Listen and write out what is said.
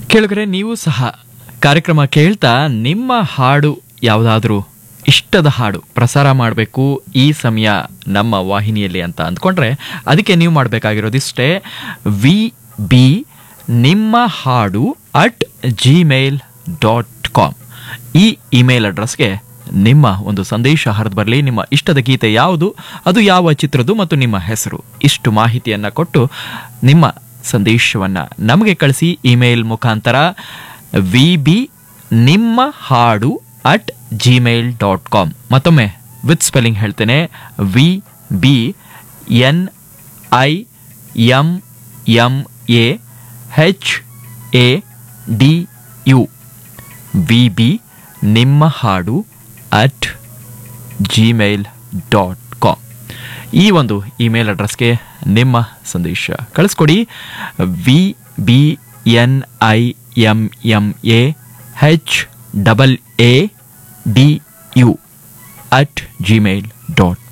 ಕೇಳಿದ್ರೆ ನೀವು ಸಹ ಕಾರ್ಯಕ್ರಮ ಕೇಳ್ತಾ ನಿಮ್ಮ ಹಾಡು ಯಾವುದಾದ್ರೂ ಇಷ್ಟದ ಹಾಡು ಪ್ರಸಾರ ಮಾಡಬೇಕು ಈ ಸಮಯ ನಮ್ಮ ವಾಹಿನಿಯಲ್ಲಿ ಅಂತ ಅಂದ್ಕೊಂಡ್ರೆ ಅದಕ್ಕೆ ನೀವು ಮಾಡಬೇಕಾಗಿರೋದಿಷ್ಟೇ ವಿ ಬಿ ನಿಮ್ಮ ಹಾಡು ಅಟ್ ಜಿಮೇಲ್ ಡಾಟ್ ಕಾಮ್ ಈ ಇಮೇಲ್ ಅಡ್ರೆಸ್ಗೆ ನಿಮ್ಮ ಒಂದು ಸಂದೇಶ ಹರಿದು ಬರಲಿ ನಿಮ್ಮ ಇಷ್ಟದ ಗೀತೆ ಯಾವುದು ಅದು ಯಾವ ಚಿತ್ರದ್ದು ಮತ್ತು ನಿಮ್ಮ ಹೆಸರು ಇಷ್ಟು ಮಾಹಿತಿಯನ್ನು ಕೊಟ್ಟು ನಿಮ್ಮ ಸಂದೇಶವನ್ನು ನಮಗೆ ಕಳಿಸಿ ಇಮೇಲ್ ಮುಖಾಂತರ ವಿ ಬಿ ನಿಮ್ಮ ಹಾಡು ಅಟ್ ಜಿಮೇಲ್ ಡಾಟ್ ಕಾಮ್ ಮತ್ತೊಮ್ಮೆ ವಿತ್ ಸ್ಪೆಲ್ಲಿಂಗ್ ಹೇಳ್ತೇನೆ V B N I M M A H A D U V B ನಿಮ್ಮ ಹಾಡು ಅಟ್ ಜಿಮೇಲ್ ಡಾಟ್ ಕಾಮ್ ಈ ಒಂದು ಇಮೇಲ್ ಅಡ್ರೆಸ್ಗೆ ನಿಮ್ಮ ಸಂದೇಶ ಕಳಿಸ್ಕೊಡಿ V B N I M M A H double A D U at gmail dot